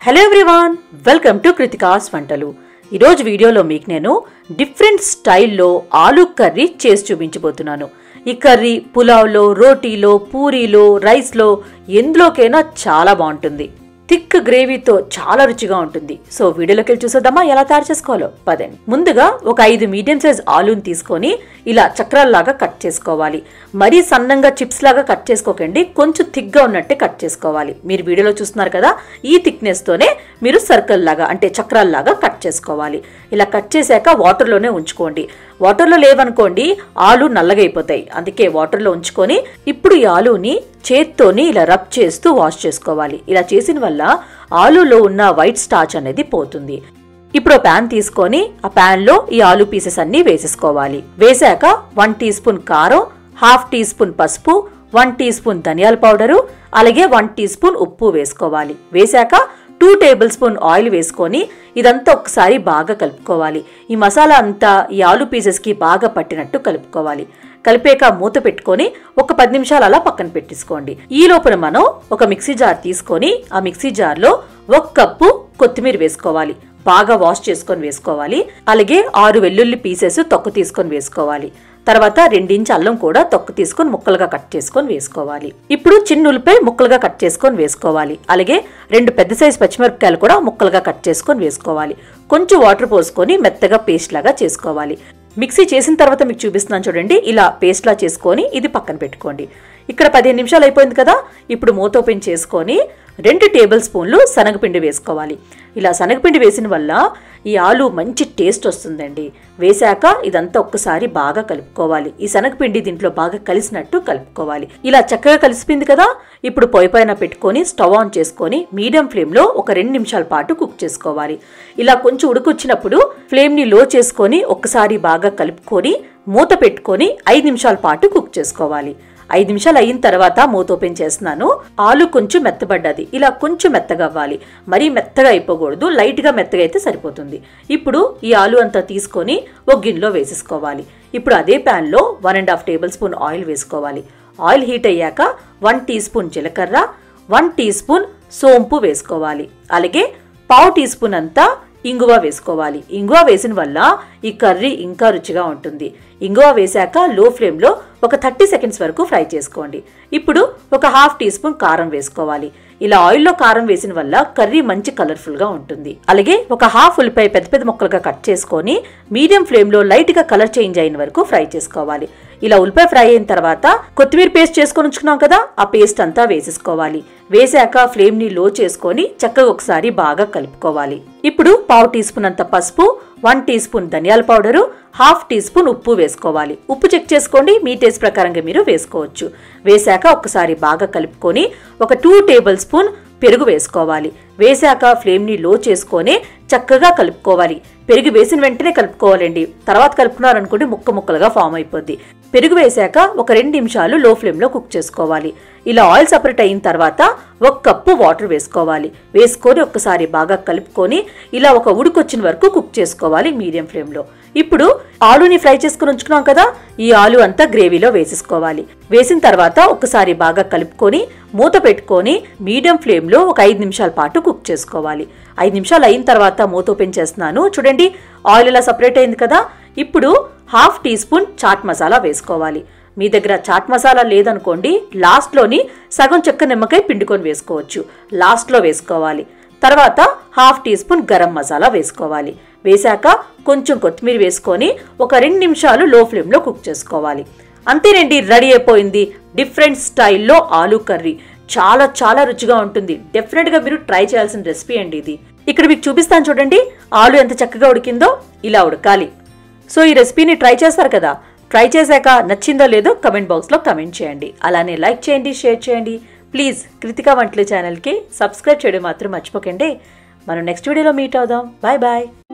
hello everyone welcome to Krithika's వంటలు ఈరోజు వీడియోలో మీకు నేను డిఫరెంట్ స్టైల్లో ఆలూ కర్రీ చేసి చూపించబోతున్నాను ఈ కర్రీ పులావ్లో రోటీలో పూరీలో రైస్లో ఎందులోకైనా చాలా బాగుంటుంది థిక్ గ్రేవీతో చాలా రుచిగా ఉంటుంది సో వీడియోలోకి వెళ్ళి చూసేద్దామా ఎలా తయారు చేసుకోవాలో పదండి ముందుగా ఒక ఐదు మీడియం సైజ్ ఆలూని తీసుకొని ఇలా చక్రాల్లాగా కట్ చేసుకోవాలి మరీ సన్నంగా చిప్స్ లాగా కట్ చేసుకోకండి కొంచెం థిక్గా ఉన్నట్టే కట్ చేసుకోవాలి మీరు వీడియోలో చూస్తున్నారు కదా ఈ థిక్నెస్ తోనే మీరు సర్కిల్ లాగా అంటే చక్రాల్లాగా కట్ చేసుకోవాలి ఇలా కట్ చేశాక వాటర్లోనే ఉంచుకోండి వాటర్లో లేవనుకోండి ఆలు నల్లగా అయిపోతాయి అందుకే వాటర్లో ఉంచుకొని ఇప్పుడు ఈ ఆలుని చేత్తోని ఇలా రబ్ చేస్తూ వాష్ చేసుకోవాలి ఇలా చేసిన వల్ల ఆలులో ఉన్న వైట్ స్టార్చ్ అనేది పోతుంది ఇప్పుడు ప్యాన్ తీసుకొని ఆ ప్యాన్ లో ఈ ఆలు పీసెస్ అన్ని వేసేసుకోవాలి వేసాక వన్ టీ స్పూన్ కారం హాఫ్ టీ స్పూన్ పసుపు వన్ టీ స్పూన్ ధనియాల పౌడరు అలాగే వన్ టీ స్పూన్ ఉప్పు వేసుకోవాలి వేశాక టూ టేబుల్ స్పూన్ ఆయిల్ వేసుకొని ఇదంతా ఒకసారి బాగా కలుపుకోవాలి ఈ మసాలా అంతా ఈ ఆలు పీసెస్కి బాగా పట్టినట్టు కలుపుకోవాలి కలిపాక మూత పెట్టుకొని ఒక పది నిమిషాలు అలా పక్కన పెట్టేసుకోండి ఈ లోపల మనం ఒక మిక్సీ జార్ తీసుకొని ఆ మిక్సీ జార్లో ఒక కప్పు కొత్తిమీర వేసుకోవాలి బాగా వాష్ చేసుకొని వేసుకోవాలి అలాగే ఆరు వెల్లుల్లి పీసెస్ తొక్క తీసుకొని వేసుకోవాలి తర్వాత రెండించి అల్లం కూడా తొక్క తీసుకొని ముక్కలుగా కట్ చేసుకొని వేసుకోవాలి ఇప్పుడు చిన్న ఉల్లిపాయ ముక్కలుగా కట్ చేసుకొని వేసుకోవాలి అలాగే రెండు పెద్ద సైజు పచ్చిమిరపకాయలు కూడా ముక్కలుగా కట్ చేసుకొని వేసుకోవాలి కొంచెం వాటర్ పోసుకొని మెత్తగా పేస్ట్ లాగా చేసుకోవాలి మిక్సీ చేసిన తర్వాత మీకు చూపిస్తున్నాను చూడండి ఇలా పేస్ట్లా చేసుకొని ఇది పక్కన పెట్టుకోండి ఇక్కడ పదిహేను నిమిషాలు అయిపోయింది కదా ఇప్పుడు మూత ఓపెన్ చేసుకొని రెండు టేబుల్ స్పూన్లు శనగపిండి వేసుకోవాలి ఇలా శనగపిండి వేసిన వల్ల ఈ ఆలు మంచి టేస్ట్ వస్తుందండి వేశాక ఇదంతా ఒక్కసారి బాగా కలుపుకోవాలి ఈ శనగపిండి దీంట్లో బాగా కలిసినట్టు కలుపుకోవాలి ఇలా చక్కగా కలిసిపోయింది కదా ఇప్పుడు పొయ్యి పైన పెట్టుకొని స్టవ్ ఆన్ చేసుకొని మీడియం ఫ్లేమ్లో ఒక రెండు నిమిషాల పాటు కుక్ చేసుకోవాలి ఇలా కొంచెం ఉడుకొచ్చినప్పుడు ఫ్లేమ్ని లో చేసుకొని ఒక్కసారి బాగా కలుపుకొని మూత పెట్టుకొని ఐదు నిమిషాల పాటు కుక్ చేసుకోవాలి ఐదు నిమిషాలు అయిన తర్వాత మూత ఓపెన్ చేస్తున్నాను ఆలు కొంచెం మెత్తబడ్డది ఇలా కొంచెం మెత్తగా అవ్వాలి మరీ మెత్తగా అయిపోకూడదు లైట్గా మెత్తగా అయితే సరిపోతుంది ఇప్పుడు ఈ ఆలు అంతా తీసుకొని ఒక గిన్నెలో వేసేసుకోవాలి ఇప్పుడు అదే ప్యాన్లో one and half tablespoon oil వేసుకోవాలి ఆయిల్ హీట్ అయ్యాక వన్ టీ స్పూన్ జీలకర్ర వన్ టీ స్పూన్ సోంపు వేసుకోవాలి అలాగే పావు టీ స్పూన్ అంతా ఇంగువ వేసుకోవాలి ఇంగువ వేసిన వల్ల ఈ కర్రీ ఇంకా రుచిగా ఉంటుంది ఇంగువ వేశాక లో ఫ్లేమ్లో ఒక థర్టీ సెకండ్స్ వరకు ఫ్రై చేసుకోండి ఇప్పుడు ఒక హాఫ్ టీ స్పూన్ కారం వేసుకోవాలి ఇలా ఆయిల్లో కారం వేసిన వల్ల కర్రీ మంచి కలర్ఫుల్గా ఉంటుంది అలాగే ఒక హాఫ్ ఉల్లిపాయ పెద్ద పెద్ద ముక్కలుగా కట్ చేసుకొని మీడియం ఫ్లేమ్లో లైట్గా కలర్ చేంజ్ అయిన వరకు ఫ్రై చేసుకోవాలి ఇలా ఉల్లిపాయ ఫ్రై అయిన తర్వాత కొత్తిమీర పేస్ట్ చేసుకొని ఉంచుకున్నాం కదా ఆ పేస్ట్ అంతా వేసేసుకోవాలి వేసాక ఫ్లేమ్ ని లో చేసుకొని చక్కగా ఒకసారి బాగా కలుపుకోవాలి ఇప్పుడు పావు టీ స్పూన్ అంత పసుపు వన్ టీ స్పూన్ ధనియాల పౌడరు హాఫ్ టీ స్పూన్ ఉప్పు వేసుకోవాలి ఉప్పు చెక్ చేసుకోండి మీ టేస్ట్ ప్రకారంగా మీరు వేసుకోవచ్చు వేశాక ఒకసారి బాగా కలుపుకొని ఒక టూ టేబుల్ స్పూన్ పెరుగు వేసుకోవాలి వేశాక ఫ్లేమ్ని లో చేసుకొని చక్కగా కలుపుకోవాలి పెరుగు వేసిన వెంటనే కలుపుకోవాలండి తర్వాత కలుపుకున్నారనుకుంటే ముక్క ముక్కలుగా ఫామ్ అయిపోద్ది పెరుగు వేశాక ఒక రెండు నిమిషాలు లో ఫ్లేమ్లో కుక్ చేసుకోవాలి ఇలా ఆయిల్ సపరేట్ అయిన తర్వాత ఒక కప్పు వాటర్ వేసుకోవాలి వేసుకొని ఒక్కసారి బాగా కలుపుకొని ఇలా ఒక ఉడికొచ్చిన వరకు కుక్ చేసుకోవాలి మీడియం ఫ్లేమ్లో ఇప్పుడు ఆలుని ఫ్రై చేసుకుని ఉంచుకున్నాం కదా ఈ ఆలు అంతా గ్రేవీలో వేసేసుకోవాలి వేసిన తర్వాత ఒకసారి బాగా కలుపుకొని మూత పెట్టుకొని మీడియం ఫ్లేమ్లో ఒక ఐదు నిమిషాల పాటు కుక్ చేసుకోవాలి ఐదు నిమిషాలు అయిన తర్వాత మూత ఓపెన్ చేస్తున్నాను చూడండి ఆయిల్ ఇలా సపరేట్ అయింది కదా ఇప్పుడు half teaspoon chaat masala వేసుకోవాలి మీ దగ్గర చాట్ మసాలా లేదనుకోండి లాస్ట్లోని సగం చెక్క నిమ్మకాయ పిండుకొని వేసుకోవచ్చు లాస్ట్లో వేసుకోవాలి తర్వాత half teaspoon garam masala వేసుకోవాలి వేశాక కొంచెం కొత్తిమీర వేసుకొని ఒక రెండు నిమిషాలు లో ఫ్లేమ్లో కుక్ చేసుకోవాలి అంతేనండి రెడీ అయిపోయింది డిఫరెంట్ స్టైల్లో ఆలూ కర్రీ చాలా చాలా రుచిగా ఉంటుంది డెఫినెట్గా మీరు ట్రై చేయాల్సిన రెసిపీ అండి ఇది ఇక్కడ మీకు చూపిస్తాను చూడండి ఆలు ఎంత చక్కగా ఉడికిందో ఇలా ఉడకాలి సో ఈ రెసిపీని ట్రై చేస్తారు కదా ట్రై చేశాక నచ్చిందో లేదో కమెంట్ బాక్స్లో కమెంట్ చేయండి అలానే లైక్ చేయండి షేర్ చేయండి ప్లీజ్ కృతికా వంటలు ఛానల్కి సబ్స్క్రైబ్ చేయడం మాత్రం మర్చిపోకండి మనం నెక్స్ట్ వీడియోలో మీట్ అవుదాం బాయ్ బాయ్